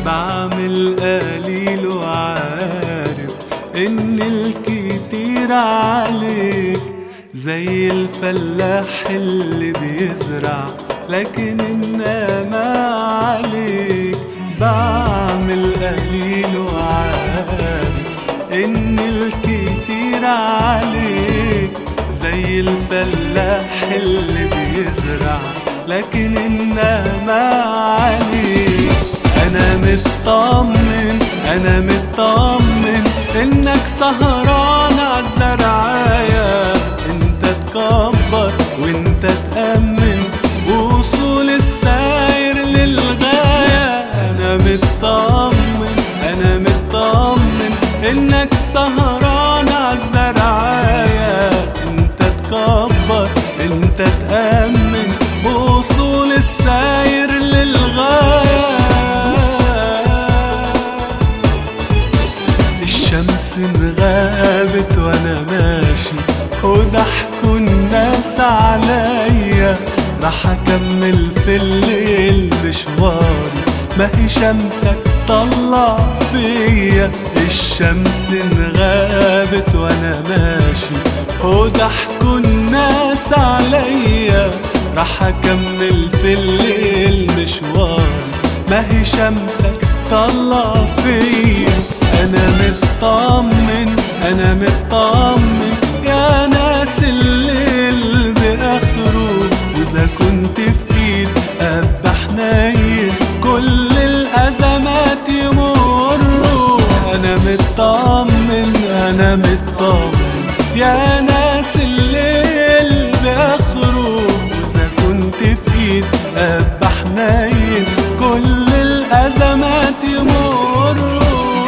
بعمل قليل وعارف ان الكتير عليك زي الفلاح اللي بيزرع لكن انما عليك بعمل قليل وعارف ان الكتير عليك زي الفلاح اللي بيزرع لكن انما عليك انا مطمن انا مطمن انك سهران عالزرعايه انت تكبر وانت تأمن وصول الساير للغاية انا مطمن انا مطمن انك سهران عالزرعاية انت تكبر انت تأمن بوصول الساير للغاية الشمس انغابت وانا ماشي وضحكوا الناس عليا راح اكمل في الليل مشواري ما هي شمسك طلع فيا الشمس انغابت وانا ماشي وضحكوا الناس عليا راح اكمل في الليل مشواري ما هي شمسك طلع فيا انا مطمن انا مطمن يا ناس الليل باخره واذا كنت في ايد ابقى حنين كل الازمات يمروا انا مطمن انا مطمن يا ناس الليل باخره واذا كنت في ايد ابقى حنين كل الازمات يمروا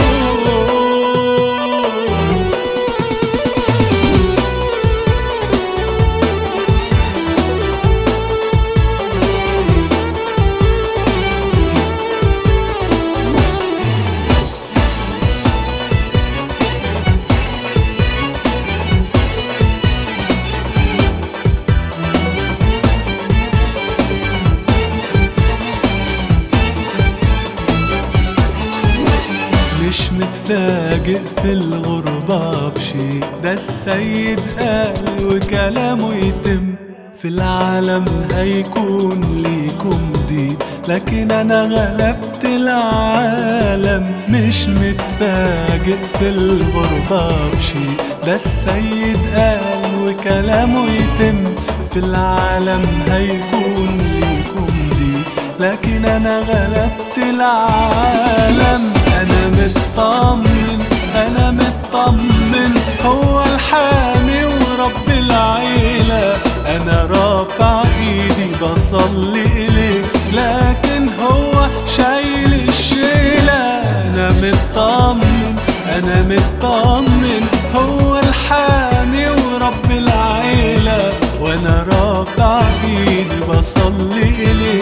مش متفاجئ في الغربة بشي ده السيد قال وكلامه يتم في العالم هيكون ليكم دي لكن انا غلبت العالم مش متفاجئ في الغربة بشي ده السيد قال وكلامه يتم في العالم هيكون ليكم دي لكن انا غلبت العالم انا مطمن انا مطمن هو الحامي ورب العيلة انا رافع ايدي بصلي اليه لكن هو شايل الشيلة انا مطمن انا مطمن هو الحامي ورب العيلة وانا رافع ايدي بصلي اليه